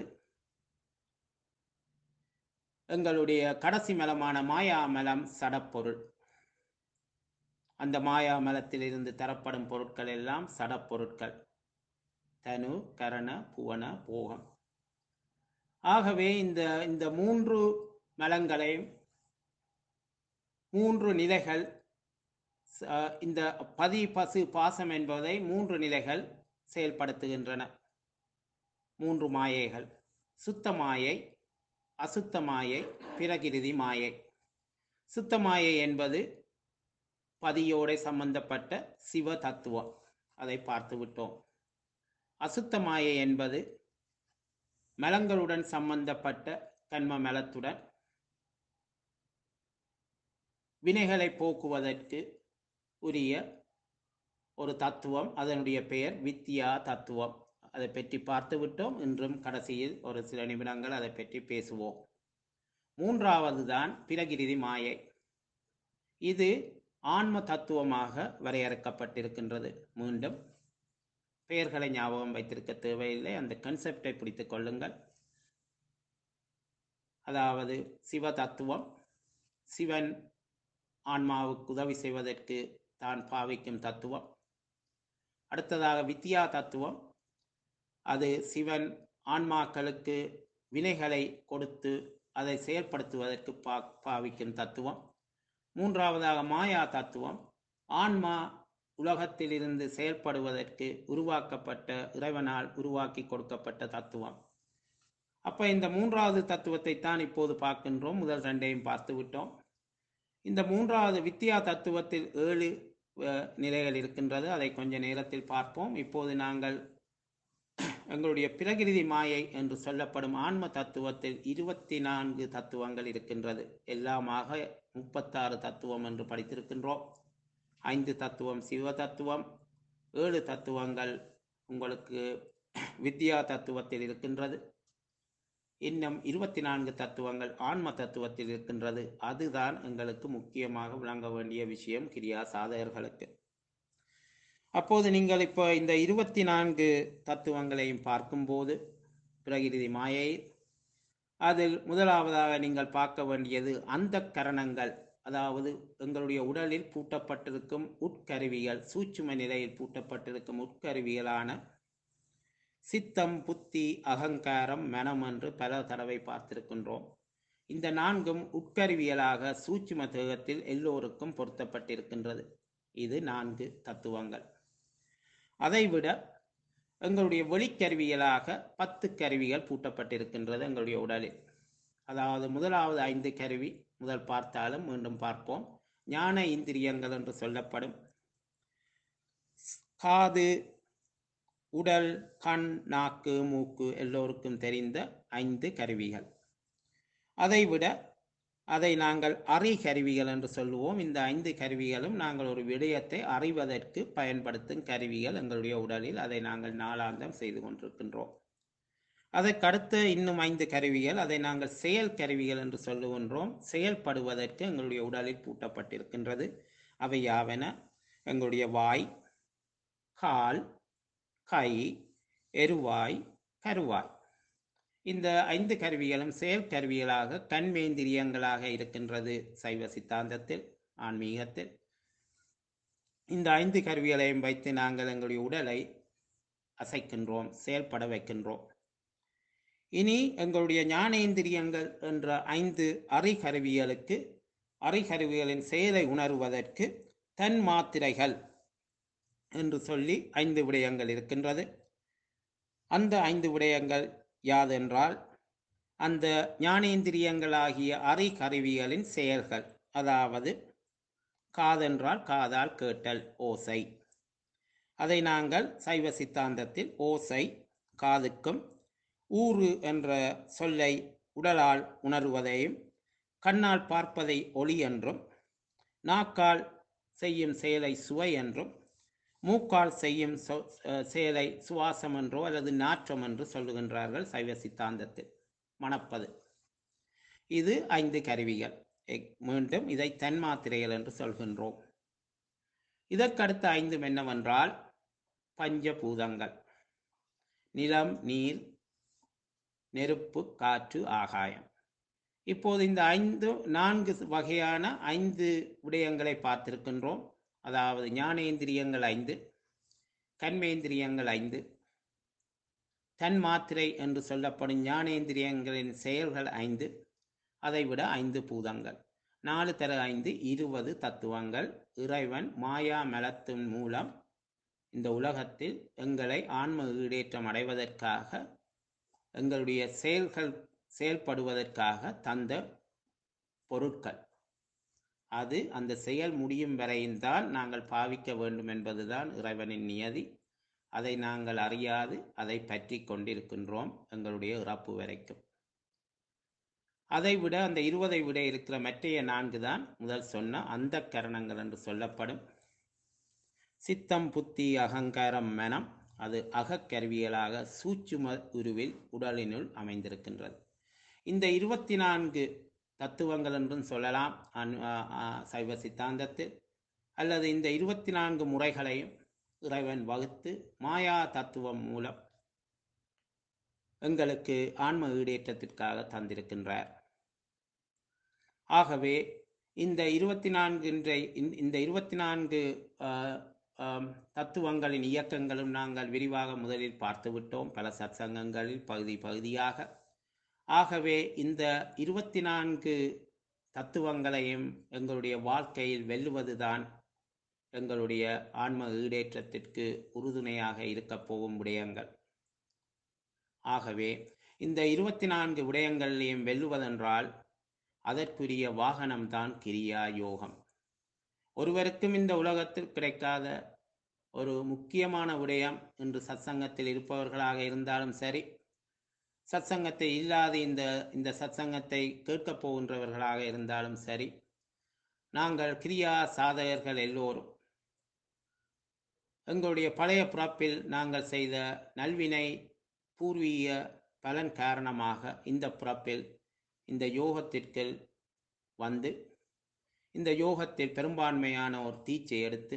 எங்களுடைய கடைசி மலமான மாயா மலம் சடப்பொருள் அந்த மாயா மலத்திலிருந்து தரப்படும் பொருட்கள் எல்லாம் சடப்பொருட்கள் தனு கரண புவன போகம் ஆகவே இந்த இந்த மூன்று மலங்களையும் மூன்று நிலைகள் ச- இந்த பதி பசு பாசம் என்பதை மூன்று நிலைகள் செயல்படுத்துகின்றன மூன்று மாயைகள் சுத்த மாயை அசுத்த மாயை பிரகிருதி மாயை சுத்த மாயை என்பது பதியோட சம்பந்தப்பட்ட சிவ தத்துவம் அதை பார்த்து விட்டோம் அசுத்த மாயை என்பது மலங்களுடன் சம்பந்தப்பட்ட கண்ம மலத்துடன் வினைகளை போக்குவதற்கு உரிய ஒரு தத்துவம் அதனுடைய பெயர் வித்யா தத்துவம் அதை பற்றி பார்த்து விட்டோம் இன்றும் கடைசியில் ஒரு சில நிமிடங்கள் அதை பற்றி பேசுவோம் மூன்றாவது தான் பிரகிருதி மாயை இது ஆன்ம தத்துவமாக வரையறுக்கப்பட்டிருக்கின்றது மீண்டும் பெயர்களை ஞாபகம் வைத்திருக்க தேவையில்லை அந்த கன்செப்டை பிடித்துக் கொள்ளுங்கள் அதாவது சிவ தத்துவம் சிவன் ஆன்மாவுக்கு உதவி செய்வதற்கு தான் பாவிக்கும் தத்துவம் அடுத்ததாக வித்யா தத்துவம் அது சிவன் ஆன்மாக்களுக்கு வினைகளை கொடுத்து அதை செயல்படுத்துவதற்கு பா பாவிக்கும் தத்துவம் மூன்றாவதாக மாயா தத்துவம் ஆன்மா உலகத்திலிருந்து செயல்படுவதற்கு உருவாக்கப்பட்ட இறைவனால் உருவாக்கி கொடுக்கப்பட்ட தத்துவம் அப்ப இந்த மூன்றாவது தத்துவத்தை தான் இப்போது பார்க்கின்றோம் முதல் ரெண்டையும் பார்த்து விட்டோம் இந்த மூன்றாவது வித்யா தத்துவத்தில் ஏழு அஹ், நிலைகள் இருக்கின்றது அதை கொஞ்ச நேரத்தில் பார்ப்போம் இப்போது நாங்கள் எங்களுடைய பிரகிருதி மாயை என்று சொல்லப்படும் ஆன்ம தத்துவத்தில் இருபத்தி நான்கு தத்துவங்கள் இருக்கின்றது எல்லாமாக முப்பத்தாறு தத்துவம் என்று படித்திருக்கின்றோம் ஐந்து தத்துவம் சிவ தத்துவம் ஏழு தத்துவங்கள் உங்களுக்கு வித்யா தத்துவத்தில் இருக்கின்றது இன்னும் இருபத்தி நான்கு தத்துவங்கள் ஆன்ம தத்துவத்தில் இருக்கின்றது அதுதான் எங்களுக்கு முக்கியமாக விளங்க வேண்டிய விஷயம் கிரியா சாதகர்களுக்கு அப்போது நீங்கள் இப்போ இந்த இருபத்தி நான்கு தத்துவங்களையும் பார்க்கும்போது பிரகிருதி மாயை அதில் முதலாவதாக நீங்கள் பார்க்க வேண்டியது அந்த கரணங்கள் அதாவது எங்களுடைய உடலில் பூட்டப்பட்டிருக்கும் உட்கருவிகள் சூட்சும நிலையில் பூட்டப்பட்டிருக்கும் உட்கருவிகளான சித்தம் புத்தி அகங்காரம் மனம் என்று பல தடவை பார்த்திருக்கின்றோம் இந்த நான்கும் உட்கருவியலாக சூட்சும தேகத்தில் எல்லோருக்கும் பொருத்தப்பட்டிருக்கின்றது இது நான்கு தத்துவங்கள் அதைவிட எங்களுடைய வெளிக்கருவியலாக பத்து கருவிகள் பூட்டப்பட்டிருக்கின்றது எங்களுடைய உடலில் அதாவது முதலாவது ஐந்து கருவி முதல் பார்த்தாலும் மீண்டும் பார்ப்போம் ஞான இந்திரியங்கள் என்று சொல்லப்படும் காது உடல் கண் நாக்கு மூக்கு எல்லோருக்கும் தெரிந்த ஐந்து கருவிகள் அதைவிட அதை நாங்கள் அறி கருவிகள் என்று சொல்லுவோம் இந்த ஐந்து கருவிகளும் நாங்கள் ஒரு விடயத்தை அறிவதற்கு பயன்படுத்தும் கருவிகள் எங்களுடைய உடலில் அதை நாங்கள் நாளாந்தம் செய்து கொண்டிருக்கின்றோம் அதற்கடுத்த இன்னும் ஐந்து கருவிகள் அதை நாங்கள் செயல் கருவிகள் என்று சொல்லுகின்றோம் செயல்படுவதற்கு எங்களுடைய உடலில் பூட்டப்பட்டிருக்கின்றது அவை யாவன எங்களுடைய வாய் கால் கை எருவாய் கருவாய் இந்த ஐந்து கருவிகளும் செயல் கருவிகளாக கண்மேந்திரியங்களாக இருக்கின்றது சைவ சித்தாந்தத்தில் ஆன்மீகத்தில் இந்த ஐந்து கருவிகளையும் வைத்து நாங்கள் எங்களுடைய உடலை அசைக்கின்றோம் செயல்பட வைக்கின்றோம் இனி எங்களுடைய ஞானேந்திரியங்கள் என்ற ஐந்து அறிகருவிகளுக்கு அறிகருவிகளின் செயலை உணர்வதற்கு தன் மாத்திரைகள் என்று சொல்லி ஐந்து விடயங்கள் இருக்கின்றது அந்த ஐந்து விடயங்கள் யாதென்றால் அந்த ஞானேந்திரியங்களாகிய அறிகருவிகளின் செயல்கள் அதாவது காதென்றால் காதால் கேட்டல் ஓசை அதை நாங்கள் சைவ சித்தாந்தத்தில் ஓசை காதுக்கும் ஊறு என்ற சொல்லை உடலால் உணர்வதையும் கண்ணால் பார்ப்பதை ஒளி என்றும் நாக்கால் செய்யும் செயலை சுவை என்றும் மூக்கால் செய்யும் சொ- அஹ் செயலை சுவாசம் என்றோ அல்லது நாற்றம் என்று சொல்லுகின்றார்கள் சைவ சித்தாந்தத்தில் மணப்பது இது ஐந்து கருவிகள் எக்- மீண்டும் இதை தன்மாத்திரைகள் என்று சொல்கின்றோம் இதற்கடுத்த ஐந்தும் என்னவென்றால் பஞ்சபூதங்கள் நிலம் நீர் நெருப்பு காற்று ஆகாயம் இப்போது இந்த ஐந்து நான்கு வகையான ஐந்து விடயங்களை பார்த்திருக்கின்றோம் அதாவது ஞானேந்திரியங்கள் ஐந்து கண்மேந்திரியங்கள் ஐந்து தன் மாத்திரை என்று சொல்லப்படும் ஞானேந்திரியங்களின் செயல்கள் ஐந்து அதைவிட ஐந்து பூதங்கள் நாலு தர ஐந்து இருபது தத்துவங்கள் இறைவன் மாயா மலத்தின் மூலம் இந்த உலகத்தில் எங்களை ஆன்ம ஈடேற்றம் அடைவதற்காக எங்களுடைய செயல்கள் செயல்படுவதற்காக தந்த பொருட்கள் அது அந்த செயல் முடியும் வரையும் தான் நாங்கள் பாவிக்க வேண்டும் என்பதுதான் இறைவனின் நியதி அதை நாங்கள் அறியாது அதை பற்றி கொண்டிருக்கின்றோம் எங்களுடைய இறப்பு வரைக்கும் அதை விட அந்த இருபதை விட இருக்கிற மற்றைய நான்கு தான் முதல் சொன்ன அந்த கரணங்கள் என்று சொல்லப்படும் சித்தம் புத்தி அகங்காரம் மனம் அது அகக்கருவியலாக சூட்சும உருவில் உடலினுள் அமைந்திருக்கின்றது இந்த இருபத்தி நான்கு தத்துவங்கள் என்றும் சொல்லலாம் அன்- ஆ- ஆ- சைவ சித்தாந்தத்தில் அல்லது இந்த இருபத்தி நான்கு முறைகளையும் இறைவன் வகுத்து மாயா தத்துவம் மூலம் எங்களுக்கு ஆன்ம ஈடேற்றத்திற்காக தந்திருக்கின்றார் ஆகவே இந்த இருபத்தி நான்கு இந்த இருபத்தி நான்கு ஆஹ், ஆம், தத்துவங்களின் இயக்கங்களும் நாங்கள் விரிவாக முதலில் பார்த்துவிட்டோம் பல சத்சங்கங்களில் பகுதி பகுதியாக ஆகவே இந்த இருபத்தி நான்கு தத்துவங்களையும் எங்களுடைய வாழ்க்கையில் வெல்லுவதுதான் எங்களுடைய ஆன்ம ஈடேற்றத்திற்கு உறுதுணையாக இருக்கப் போகும் விடயங்கள் ஆகவே இந்த இருபத்தி நான்கு விடயங்களையும் வெல்லுவதென்றால் அதற்குரிய வாகனம்தான் கிரியா யோகம் ஒருவருக்கும் இந்த உலகத்தில் கிடைக்காத ஒரு முக்கியமான விடயம் என்று சத்சங்கத்தில் இருப்பவர்களாக இருந்தாலும் சரி சத்சங்கத்தை இல்லாத இந்த இந்த சத்சங்கத்தை கேட்கப் போகின்றவர்களாக இருந்தாலும் சரி நாங்கள் கிரியா சாதகர்கள் எல்லோரும் எங்களுடைய பழைய பிறப்பில் நாங்கள் செய்த நல்வினை பூர்வீக பலன் காரணமாக இந்த பிறப்பில் இந்த யோகத்திற்கு வந்து இந்த யோகத்தில் பெரும்பான்மையான ஒரு தீச்சை எடுத்து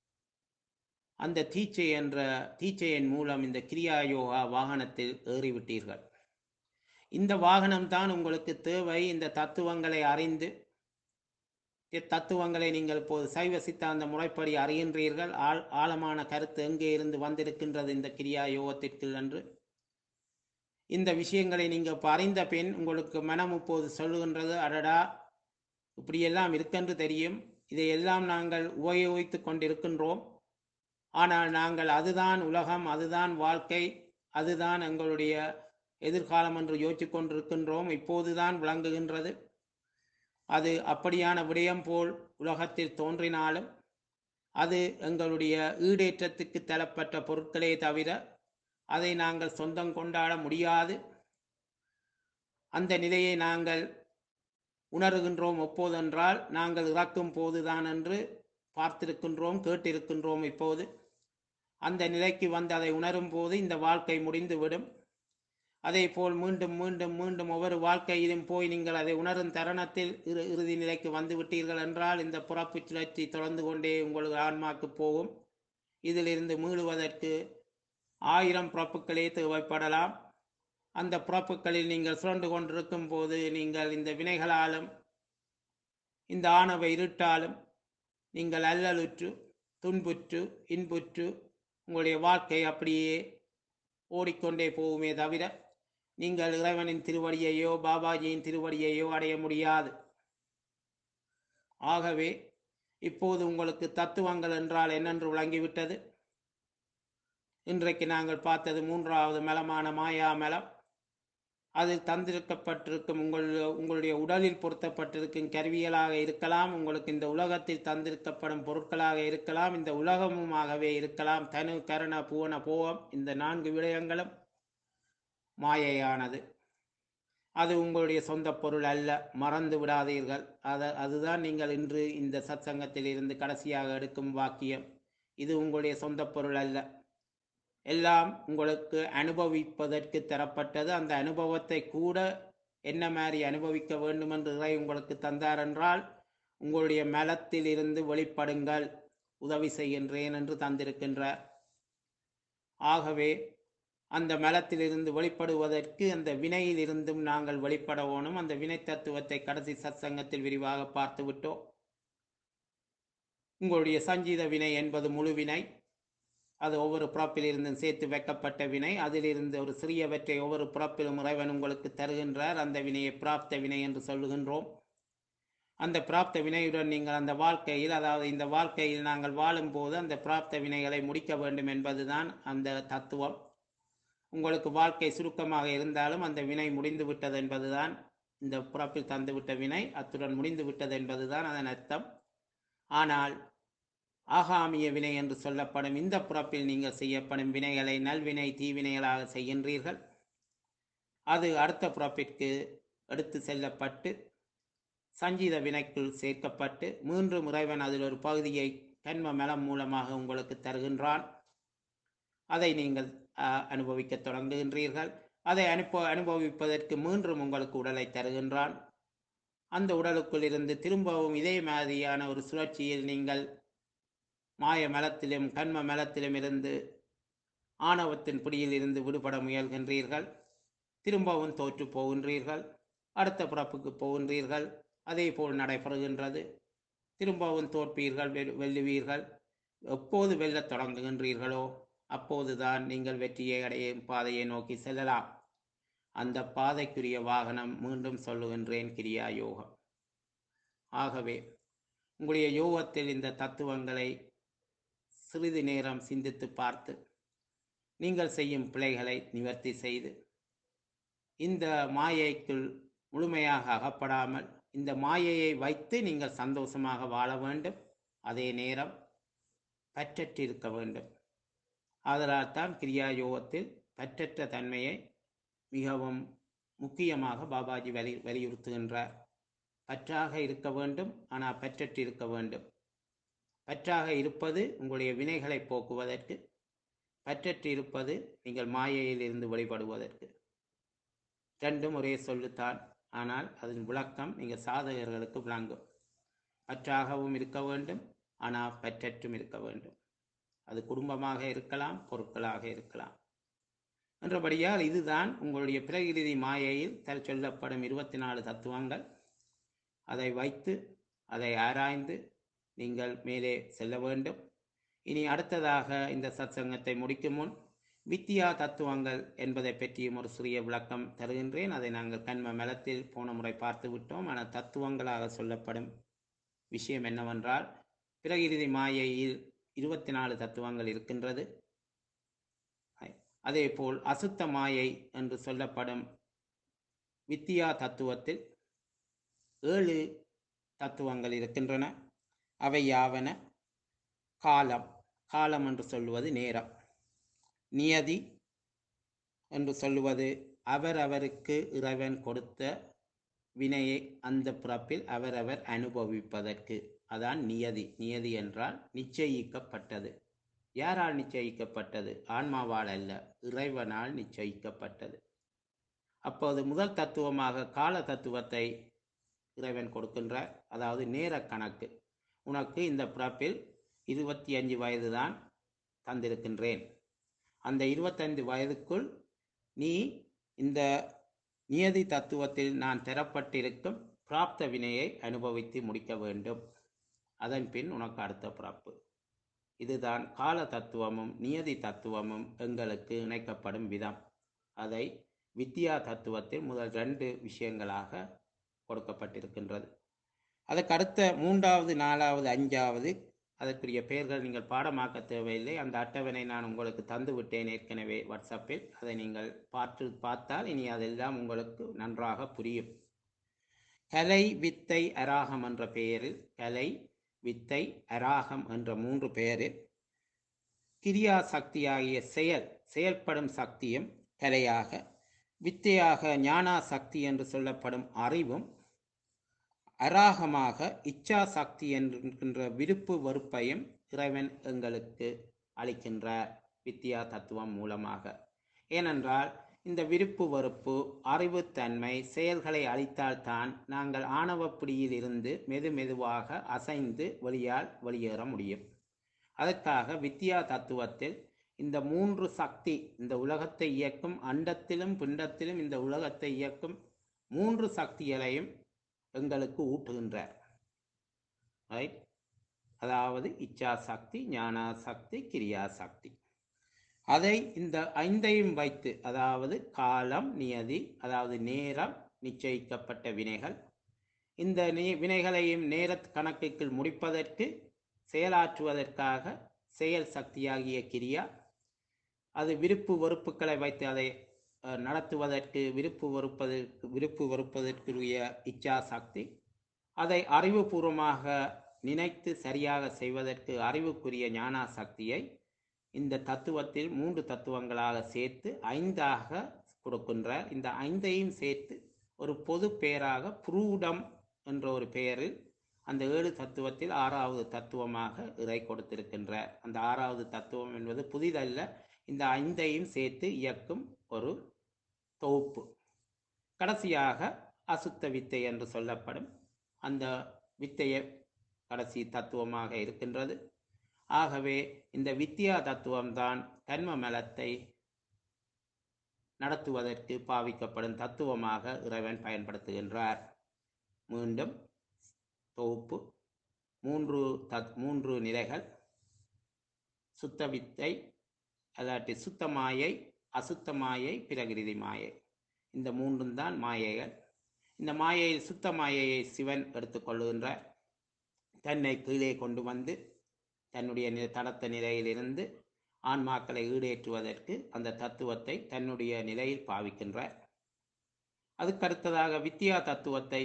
அந்த தீச்சை என்ற தீச்சையின் மூலம் இந்த கிரியா யோகா வாகனத்தில் ஏறிவிட்டீர்கள் இந்த வாகனம்தான் உங்களுக்கு தேவை இந்த தத்துவங்களை அறிந்து இத்தத்துவங்களை நீங்கள் இப்போது சைவ சித்தாந்த முறைப்படி அறிகின்றீர்கள் ஆழ் ஆழமான கருத்து எங்கே இருந்து வந்திருக்கின்றது இந்த கிரியா யோகத்திற்கு என்று இந்த விஷயங்களை நீங்கள் இப்போ அறிந்த பின் உங்களுக்கு மனம் இப்போது சொல்லுகின்றது அடடா இப்படியெல்லாம் இருக்கென்று தெரியும் இதையெல்லாம் நாங்கள் உபயோகித்து கொண்டிருக்கின்றோம் ஆனால் நாங்கள் அதுதான் உலகம் அதுதான் வாழ்க்கை அதுதான் எங்களுடைய எதிர்காலம் என்று யோசித்துக் கொண்டிருக்கின்றோம் இப்போதுதான் விளங்குகின்றது அது அப்படியான விடயம் போல் உலகத்தில் தோன்றினாலும் அது எங்களுடைய ஈடேற்றத்துக்கு தரப்பட்ட பொருட்களே தவிர அதை நாங்கள் சொந்தம் கொண்டாட முடியாது அந்த நிலையை நாங்கள் உணர்கின்றோம் எப்போதென்றால் நாங்கள் இறக்கும் போதுதான் என்று பார்த்திருக்கின்றோம் கேட்டிருக்கின்றோம் இப்போது அந்த நிலைக்கு வந்து அதை உணரும் போது இந்த வாழ்க்கை முடிந்துவிடும் அதே போல் மீண்டும் மீண்டும் மீண்டும் ஒவ்வொரு வாழ்க்கையிலும் போய் நீங்கள் அதை உணரும் தருணத்தில் இறு இறுதி நிலைக்கு வந்து விட்டீர்கள் என்றால் இந்த புறப்பு சுழற்சி தொடர்ந்து கொண்டே உங்களுக்கு ஆன்மாக்கு போகும் இதிலிருந்து மீளுவதற்கு ஆயிரம் பிறப்புகளே தேவைப்படலாம் அந்த பிறப்புகளில் நீங்கள் சுரண்டு கொண்டிருக்கும் போது நீங்கள் இந்த வினைகளாலும் இந்த ஆணவ இருட்டாலும் நீங்கள் அல்லலுற்று துன்புற்று இன்புற்று உங்களுடைய வாழ்க்கை அப்படியே ஓடிக்கொண்டே போகுமே தவிர நீங்கள் இறைவனின் திருவடியையோ பாபாஜியின் திருவடியையோ அடைய முடியாது ஆகவே இப்போது உங்களுக்கு தத்துவங்கள் என்றால் என்னென்று விளங்கிவிட்டது இன்றைக்கு நாங்கள் பார்த்தது மூன்றாவது மலமான மாயா மலம் அதில் தந்திருக்கப்பட்டிருக்கும் உங்கள் உங்களுடைய உடலில் பொருத்தப்பட்டிருக்கும் கருவியலாக இருக்கலாம் உங்களுக்கு இந்த உலகத்தில் தந்திருக்கப்படும் பொருட்களாக இருக்கலாம் இந்த உலகமுமாகவே இருக்கலாம் தனு கரண பூவன போவம் இந்த நான்கு விடயங்களும் மாயையானது அது உங்களுடைய சொந்த பொருள் அல்ல மறந்து விடாதீர்கள் அத அதுதான் நீங்கள் இன்று இந்த சத்சங்கத்தில் இருந்து கடைசியாக எடுக்கும் வாக்கியம் இது உங்களுடைய சொந்த பொருள் அல்ல எல்லாம் உங்களுக்கு அனுபவிப்பதற்கு தரப்பட்டது அந்த அனுபவத்தை கூட என்ன மாதிரி அனுபவிக்க வேண்டும் என்று இறை உங்களுக்கு தந்தார் என்றால் உங்களுடைய மலத்தில் இருந்து வெளிப்படுங்கள் உதவி செய்கின்றேன் என்று தந்திருக்கின்றார் ஆகவே அந்த மலத்திலிருந்து வெளிப்படுவதற்கு அந்த வினையில் இருந்தும் நாங்கள் வெளிப்பட வேணும் அந்த வினை தத்துவத்தை கடைசி சத்சங்கத்தில் விரிவாக பார்த்து விட்டோம் உங்களுடைய சஞ்சீத வினை என்பது முழு வினை அது ஒவ்வொரு பிறப்பில் இருந்தும் சேர்த்து வைக்கப்பட்ட வினை அதிலிருந்து ஒரு சிறியவற்றை ஒவ்வொரு பிறப்பிலும் இறைவன் உங்களுக்கு தருகின்றார் அந்த வினையை பிராப்த வினை என்று சொல்லுகின்றோம் அந்த பிராப்த வினையுடன் நீங்கள் அந்த வாழ்க்கையில் அதாவது இந்த வாழ்க்கையில் நாங்கள் வாழும்போது அந்த பிராப்த வினைகளை முடிக்க வேண்டும் என்பதுதான் அந்த தத்துவம் உங்களுக்கு வாழ்க்கை சுருக்கமாக இருந்தாலும் அந்த வினை முடிந்து விட்டது என்பதுதான் இந்த பிறப்பில் தந்துவிட்ட வினை அத்துடன் முடிந்து விட்டது என்பதுதான் அதன் அர்த்தம் ஆனால் ஆகாமிய வினை என்று சொல்லப்படும் இந்த பிறப்பில் நீங்கள் செய்யப்படும் வினைகளை நல்வினை தீவினைகளாக செய்கின்றீர்கள் அது அடுத்த பிறப்பிற்கு எடுத்து செல்லப்பட்டு சஞ்சீத வினைக்குள் சேர்க்கப்பட்டு மீண்டும் இறைவன் அதில் ஒரு பகுதியை கண்ம மலம் மூலமாக உங்களுக்கு தருகின்றான் அதை நீங்கள் அஹ், அனுபவிக்கத் தொடங்குகின்றீர்கள் அதை அனுப்ப அனுபவிப்பதற்கு மீண்டும் உங்களுக்கு உடலை தருகின்றான் அந்த உடலுக்குள் இருந்து திரும்பவும் இதே மாதிரியான ஒரு சுழற்சியில் நீங்கள் மாய மலத்திலும் கண்ம மலத்திலும் இருந்து ஆணவத்தின் பிடியில் இருந்து விடுபட முயல்கின்றீர்கள் திரும்பவும் தோற்று போகின்றீர்கள் அடுத்த பிறப்புக்கு போகின்றீர்கள் அதே போல் நடைபெறுகின்றது திரும்பவும் தோற்பீர்கள் வெல்- வெல்லுவீர்கள் எப்போது வெல்லத் தொடங்குகின்றீர்களோ அப்போதுதான் நீங்கள் வெற்றியை அடையும் பாதையை நோக்கி செல்லலாம் அந்த பாதைக்குரிய வாகனம் மீண்டும் சொல்லுகின்றேன் கிரியா யோகம் ஆகவே உங்களுடைய யோகத்தில் இந்த தத்துவங்களை சிறிது நேரம் சிந்தித்து பார்த்து நீங்கள் செய்யும் பிழைகளை நிவர்த்தி செய்து இந்த மாயைக்குள் முழுமையாக அகப்படாமல் இந்த மாயையை வைத்து நீங்கள் சந்தோஷமாக வாழ வேண்டும் அதே நேரம் பற்றற்று இருக்க வேண்டும் ஆதலால் தான் கிரியா யோகத்தில் பற்றற்ற தன்மையை மிகவும் முக்கியமாக பாபாஜி வலி வலியுறுத்துகின்றார் பற்றாக இருக்க வேண்டும் ஆனால் பற்றற்று இருக்க வேண்டும் பற்றாக இருப்பது உங்களுடைய வினைகளை போக்குவதற்கு பற்றற்று இருப்பது நீங்கள் மாயையில் இருந்து வெளிப்படுவதற்கு ரெண்டும் ஒரே சொல்லுத்தான் ஆனால் அதன் விளக்கம் நீங்கள் சாதகர்களுக்கு விளங்கும் பற்றாகவும் இருக்க வேண்டும் ஆனால் பற்றற்றும் இருக்க வேண்டும் அது குடும்பமாக இருக்கலாம் பொருட்களாக இருக்கலாம் என்றபடியால் இதுதான் உங்களுடைய பிரகிருதி மாயையில் தல் சொல்லப்படும் இருபத்தி நாலு தத்துவங்கள் அதை வைத்து அதை ஆராய்ந்து நீங்கள் மேலே செல்ல வேண்டும் இனி அடுத்ததாக இந்த சத்சங்கத்தை முடிக்கும் முன் வித்தியா தத்துவங்கள் என்பதை பற்றியும் ஒரு சிறிய விளக்கம் தருகின்றேன் அதை நாங்கள் கண்ம மலத்தில் போன முறை பார்த்து விட்டோம் ஆனால் தத்துவங்களாக சொல்லப்படும் விஷயம் என்னவென்றால் பிரகிருதி மாயையில் இருபத்தி நாலு தத்துவங்கள் இருக்கின்றது அதேபோல் அசுத்த மாயை என்று சொல்லப்படும் வித்தியா தத்துவத்தில் ஏழு தத்துவங்கள் இருக்கின்றன அவை யாவன காலம் காலம் என்று சொல்லுவது நேரம் நியதி என்று சொல்லுவது அவரவருக்கு இறைவன் கொடுத்த வினையை அந்த பிறப்பில் அவரவர் அனுபவிப்பதற்கு அதான் நியதி நியதி என்றால் நிச்சயிக்கப்பட்டது யாரால் நிச்சயிக்கப்பட்டது ஆன்மாவால் அல்ல இறைவனால் நிச்சயிக்கப்பட்டது அப்போது முதல் தத்துவமாக கால தத்துவத்தை இறைவன் கொடுக்கின்றார் அதாவது நேர கணக்கு உனக்கு இந்த பிறப்பில் இருபத்தி அஞ்சு வயது தான் தந்திருக்கின்றேன் அந்த இருபத்தைந்து வயதுக்குள் நீ இந்த நியதி தத்துவத்தில் நான் தரப்பட்டிருக்கும் பிராப்த வினையை அனுபவித்து முடிக்க வேண்டும் அதன் பின் உனக்கு அடுத்த பிறப்பு இதுதான் கால தத்துவமும் நியதி தத்துவமும் எங்களுக்கு இணைக்கப்படும் விதம் அதை வித்யா தத்துவத்தில் முதல் ரெண்டு விஷயங்களாக கொடுக்கப்பட்டிருக்கின்றது அதற்கு அடுத்த மூன்றாவது நாலாவது அஞ்சாவது அதற்குரிய பெயர்கள் நீங்கள் பாடமாக்க தேவையில்லை அந்த அட்டவணை நான் உங்களுக்கு தந்து விட்டேன் ஏற்கனவே வாட்ஸ்அப்பில் அதை நீங்கள் பார்த்து பார்த்தால் இனி அதெல்லாம் உங்களுக்கு நன்றாக புரியும் கலை வித்தை அராகம் என்ற பெயரில் கலை வித்தை அராகம் என்ற மூன்று பெயரில் கிரியா சக்தியாகிய செயல் செயல்படும் சக்தியும் கலையாக வித்தையாக ஞானா சக்தி என்று சொல்லப்படும் அறிவும் அராகமாக இச்சா சக்தி என்கின்ற விருப்பு வெறுப்பையும் இறைவன் எங்களுக்கு அளிக்கின்றார் வித்யா தத்துவம் மூலமாக ஏனென்றால் இந்த விருப்பு வெறுப்பு அறிவுத்தன்மை செயல்களை அளித்தால்தான் நாங்கள் ஆணவப்பிடியில் இருந்து மெது மெதுவாக அசைந்து வெளியால் வெளியேற முடியும் அதற்காக வித்யா தத்துவத்தில் இந்த மூன்று சக்தி இந்த உலகத்தை இயக்கும் அண்டத்திலும் பிண்டத்திலும் இந்த உலகத்தை இயக்கும் மூன்று சக்திகளையும் எங்களுக்கு ஊட்டுகின்றார் ரைட் அதாவது இச்சா சக்தி ஞானா சக்தி கிரியா சக்தி அதை இந்த ஐந்தையும் வைத்து அதாவது காலம் நியதி அதாவது நேரம் நிச்சயிக்கப்பட்ட வினைகள் இந்த நே வினைகளையும் நேர கணக்குக்குள் முடிப்பதற்கு செயலாற்றுவதற்காக செயல் சக்தியாகிய கிரியா அது விருப்பு வெறுப்புகளை வைத்து அதை அஹ், நடத்துவதற்கு விருப்பு வெறுப்பதற்கு விருப்பு வெறுப்பதற்குரிய இச்சா சக்தி அதை அறிவுபூர்வமாக நினைத்து சரியாக செய்வதற்கு அறிவுக்குரிய ஞானா சக்தியை இந்த தத்துவத்தில் மூன்று தத்துவங்களாக சேர்த்து ஐந்தாக கொடுக்கின்றார் இந்த ஐந்தையும் சேர்த்து ஒரு பொது பெயராக புரூடம் என்ற ஒரு பெயரில் அந்த ஏழு தத்துவத்தில் ஆறாவது தத்துவமாக இறை கொடுத்திருக்கின்றார் அந்த ஆறாவது தத்துவம் என்பது புதிதல்ல இந்த ஐந்தையும் சேர்த்து இயக்கும் ஒரு தொகுப்பு கடைசியாக அசுத்த வித்தை என்று சொல்லப்படும் அந்த வித்தைய கடைசி தத்துவமாக இருக்கின்றது ஆகவே இந்த வித்யா தத்துவம்தான் கர்ம மலத்தை நடத்துவதற்கு பாவிக்கப்படும் தத்துவமாக இறைவன் பயன்படுத்துகின்றார் மீண்டும் தொகுப்பு மூன்று தத் மூன்று நிலைகள் சுத்த வித்தை அல்லாட்டி சுத்த மாயை அசுத்த மாயை பிரகிருதி மாயை இந்த மூன்றும் தான் மாயைகள் இந்த மாயையில் சுத்த மாயையை சிவன் எடுத்துக்கொள்ளுகின்றார் தன்னை கீழே கொண்டு வந்து தன்னுடைய நி- தடத்த நிலையிலிருந்து ஆன்மாக்களை ஈடேற்றுவதற்கு அந்த தத்துவத்தை தன்னுடைய நிலையில் பாவிக்கின்றார் அதுக்கடுத்ததாக வித்யா தத்துவத்தை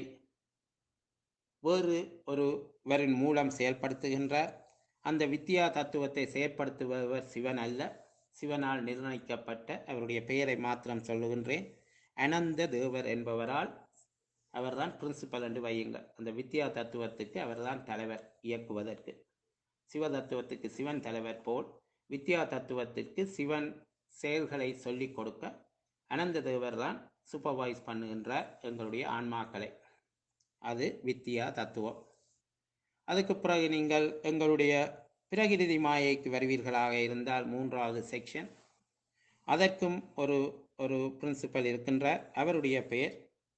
வேறு ஒருவரின் மூலம் செயல்படுத்துகின்றார் அந்த வித்யா தத்துவத்தை செயற்படுத்துபவர் சிவன் அல்ல சிவனால் நிர்ணயிக்கப்பட்ட அவருடைய பெயரை மாத்திரம் சொல்லுகின்றேன் அனந்த தேவர் என்பவரால் அவர்தான் பிரின்சிபல் என்று வையுங்கள் அந்த வித்யா தத்துவத்துக்கு அவர்தான் தலைவர் இயக்குவதற்கு சிவ தத்துவத்துக்கு சிவன் தலைவர் போல் வித்யா தத்துவத்திற்கு சிவன் செயல்களை சொல்லிக் கொடுக்க அனந்த தேவர் தான் சூப்பர்வைஸ் பண்ணுகின்றார் எங்களுடைய ஆன்மாக்களை அது வித்யா தத்துவம் அதுக்கு பிறகு நீங்கள் எங்களுடைய பிரகிருதி மாயைக்கு வருவீர்களாக இருந்தால் மூன்றாவது செக்ஷன் அதற்கும் ஒரு ஒரு பிரின்சிபல் இருக்கின்றார் அவருடைய பெயர்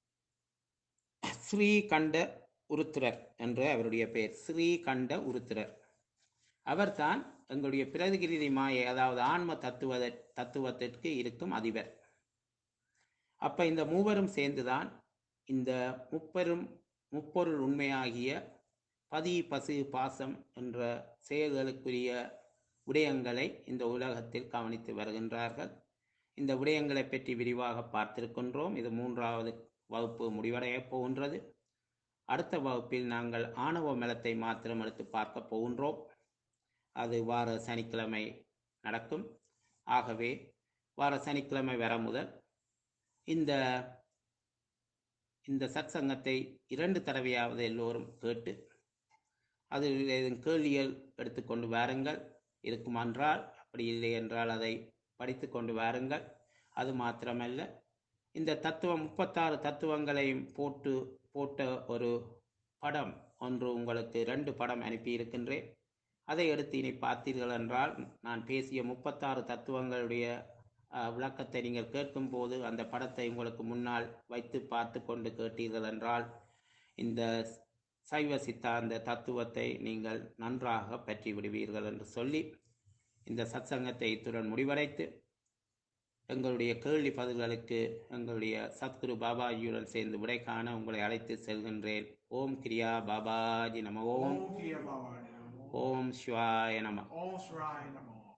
ஸ்ரீகண்ட உருத்திரர் என்று அவருடைய பெயர் ஸ்ரீகண்ட உருத்திரர் அவர்தான் எங்களுடைய பிரகிருதி மாயை அதாவது ஆன்ம தத்துவ தத்துவத்திற்கு இருக்கும் அதிபர் அப்ப இந்த மூவரும் சேர்ந்துதான் இந்த முப்பெரும் முப்பொருள் உண்மையாகிய பதி பசு பாசம் என்ற செயல்களுக்குரிய விடயங்களை இந்த உலகத்தில் கவனித்து வருகின்றார்கள் இந்த விடயங்களை பற்றி விரிவாக பார்த்திருக்கின்றோம் இது மூன்றாவது வகுப்பு முடிவடையப் போகின்றது அடுத்த வகுப்பில் நாங்கள் ஆணவ மலத்தை மாத்திரம் எடுத்து பார்க்க போகின்றோம் அது வார சனிக்கிழமை நடக்கும் ஆகவே வார சனிக்கிழமை வர முதல் இந்த இந்த சத்சங்கத்தை இரண்டு தடவையாவது எல்லோரும் கேட்டு அதில் ஏதும் கேள்விகள் எடுத்துக்கொண்டு வாருங்கள் இருக்குமென்றால் அப்படி இல்லை என்றால் அதை படித்து கொண்டு வாருங்கள் அது மாத்திரமல்ல இந்த தத்துவம் முப்பத்தாறு தத்துவங்களையும் போட்டு போட்ட ஒரு படம் ஒன்று உங்களுக்கு ரெண்டு படம் அனுப்பியிருக்கின்றேன் அதை எடுத்து இனி பார்த்தீர்கள் என்றால் நான் பேசிய முப்பத்தாறு தத்துவங்களுடைய அஹ், விளக்கத்தை நீங்கள் கேட்கும்போது அந்த படத்தை உங்களுக்கு முன்னால் வைத்து பார்த்து கொண்டு கேட்டீர்கள் என்றால் இந்த சைவ சித்தாந்த தத்துவத்தை நீங்கள் நன்றாக பற்றி விடுவீர்கள் என்று சொல்லி இந்த சத்சங்கத்தை இத்துடன் முடிவடைத்து எங்களுடைய கேள்வி பதில்களுக்கு எங்களுடைய சத்குரு பாபாஜியுடன் சேர்ந்து விடை காண உங்களை அழைத்து செல்கின்றேன் ஓம் கிரியா பாபாஜி நம ஓம் Om Kiya Bhavani Namo. ஓம் சிவாய நம Om Shrai Namo.